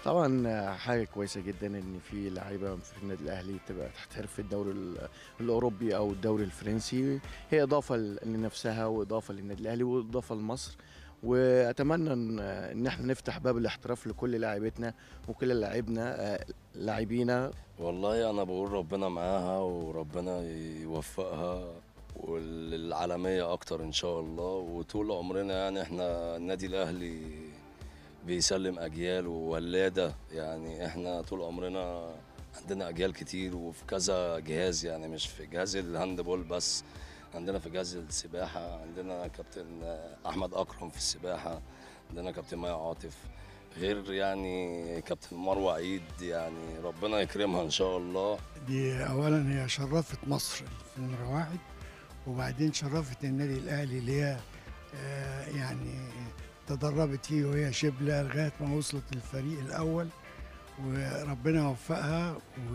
طبعا حاجه كويسه جدا ان في لعيبه في النادي الاهلي تبقى تحترف في الدوري ال- الاوروبي او الدوري الفرنسي هي اضافه ل- لنفسها واضافه للنادي الاهلي واضافه لمصر واتمنى ان ان احنا نفتح باب الاحتراف لكل لاعبتنا وكل لاعبنا آه، لاعبينا والله انا بقول ربنا معاها وربنا يوفقها والعالمية اكتر ان شاء الله وطول عمرنا يعني احنا النادي الاهلي بيسلم اجيال وولادة يعني احنا طول عمرنا عندنا اجيال كتير وفي كذا جهاز يعني مش في جهاز الهاندبول بس عندنا في جهاز السباحة عندنا كابتن احمد اكرم في السباحة عندنا كابتن مايا عاطف غير يعني كابتن مروه عيد يعني ربنا يكرمها ان شاء الله دي اولا هي شرفت مصر في نمره واحد وبعدين شرفت النادي الاهلي اللي هي آه، يعني تدربت فيه وهي شبله لغايه ما وصلت للفريق الاول وربنا يوفقها و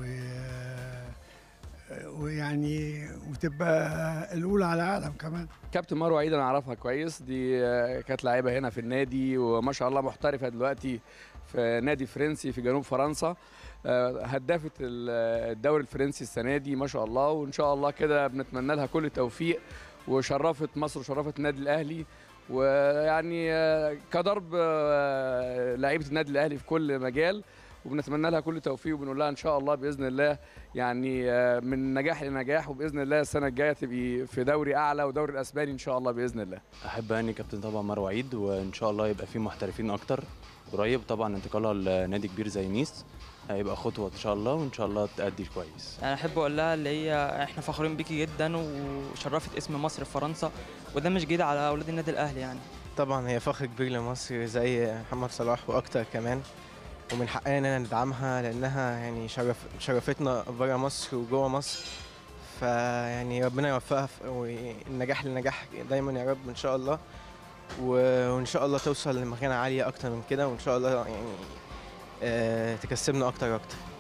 ويعني وتبقى الاولى على العالم كمان كابتن مروه عيد انا اعرفها كويس دي آه، كانت لعيبه هنا في النادي وما شاء الله محترفه دلوقتي في نادي فرنسي في جنوب فرنسا آه، هدافه ال- الدوري الفرنسي السنه دي ما شاء الله وان شاء الله كده بنتمنى لها كل التوفيق وشرفت مصر وشرفت النادي الاهلي ويعني آه، كضرب آه، لعيبه النادي الاهلي في كل مجال وبنتمنى لها كل توفيق وبنقول لها ان شاء الله باذن الله يعني آه، من نجاح لنجاح وباذن الله السنه الجايه تبقي في دوري اعلى ودوري الاسباني ان شاء الله باذن الله احب اني كابتن طبعا مروه عيد وان شاء الله يبقى في محترفين اكتر قريب طبعا انتقالها لنادي كبير زي نيس هيبقى خطوه ان شاء الله وان شاء الله تأدي كويس انا احب اقول لها اللي هي احنا فخورين بيكي جدا وشرفت اسم مصر في فرنسا وده مش جديد على اولاد النادي الاهلي يعني طبعا هي فخر كبير لمصر زي محمد صلاح واكتر كمان ومن حقنا اننا ندعمها لانها يعني شرف شرفتنا بره مصر وجوه مصر فيعني ربنا يوفقها في- والنجاح للنجاح دايما يا رب ان شاء الله و- وان شاء الله توصل لمكانه عاليه اكتر من كده وان شاء الله يعني آه، تكسبنا اكتر اكتر